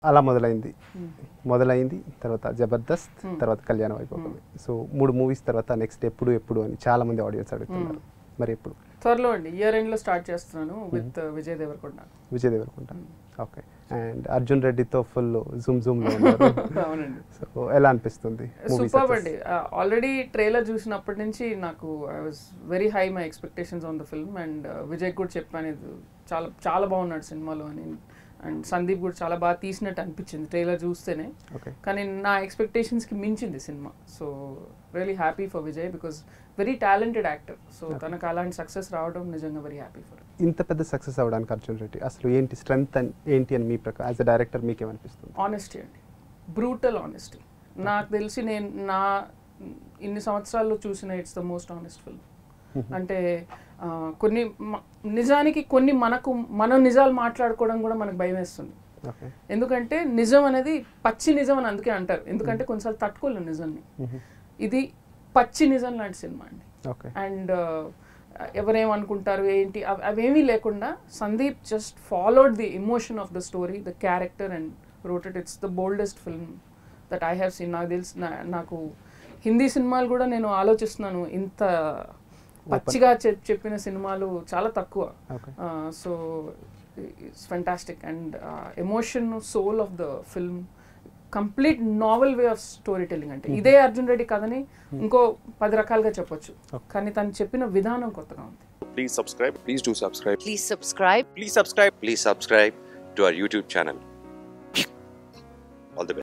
అలా మొదలైంది మొదలైంది తర్వాత జబర్దస్త్ తర్వాత కళ్యాణ వైభోగం సో మూడు మూవీస్ తర్వాత నెక్స్ట్ ఎప్పుడు ఎప్పుడు అని చాలా మంది ఆడియన్స్ అడుగుతున్నారు మరి ఎప్పుడు త్వరలో అండి ఇయర్ ఎండ్ లో స్టార్ట్ చేస్తున్నాను with Vijay Deverakonda Vijay Deverakonda okay and Arjun రెడ్డితో ఫుల్ జూమ్ జూమ్ లో ఉన్నారు అవునండి సో ఎలా అనిపిస్తుంది మూవీ సూపర్ అండి ఆల్రెడీ ట్రైలర్ చూసినప్పటి నుంచి నాకు I was very high my expectations on the film and Vijay కూడా చెప్పాను ఇది చాలా చాలా బాగున్నాడు సినిమాలో అని అండ్ సందీప్ కూడా చాలా బాగా తీసినట్టు అనిపించింది ట్రైలర్ చూస్తేనే ఓకే కానీ నా ఎక్స్పెక్టేషన్స్కి మించింది సినిమా so really happy for Vijay because very talented actor so తనకు అలాంటి సక్సెస్ రావడం నిజంగా వెరీ హ్యాపీ ఫర్ ఇంత పెద్ద సక్సెస్ అవ్వడానికి అర్జున్ రెడ్డి అసలు ఏంటి స్ట్రెంగ్త్ ఏంటి అని మీ ప్రకారం యాజ్ అ డైరెక్టర్ మీకు ఏమనిపిస్తుంది ఆనెస్టీ అండి బ్రూటల్ ఆనెస్టీ నాకు తెలిసి నేను నా ఇన్ని సంవత్సరాల్లో చూసిన it's the most honest film అంటే ఆ, కొన్ని మ- నిజానికి కొన్ని మనకు మనం నిజాలు మాట్లాడుకోవడం కూడా మనకు భయం వేస్తుంది ఓకే ఎందుకంటే నిజం అనేది పచ్చి నిజం అని అందుకే అంటారు ఎందుకంటే కొన్నిసార్లు తట్టుకోలేం నిజాన్ని ఇది పచ్చి నిజం లాంటి సినిమా అండి ఓకే అండ్ ఎవరేమనుకుంటారు ఏంటి అవ్- అవేమీ లేకుండా Sandeep just followed the emotion of the story the character and wrote it it's the boldest film that I have seen నాకు తెలిసి నా- నాకు హిందీ సినిమాలు కూడా నేను ఆలోచిస్తున్నాను ఇంత పచ్చిగా చెప్- చెప్పిన సినిమాలు చాలా తక్కువ okay so it's fantastic and emotion soul of the film complete novel way of story telling అంటే ఇదే అర్జున్ రెడ్డి కథని ఇంకో పది రకాలుగా చెప్పొచ్చు కానీ తను చెప్పిన విధానం కొత్తగా ఉంది Please subscribe. Please do subscribe. Please subscribe. Please subscribe. Please subscribe to our YouTube channel. All the best.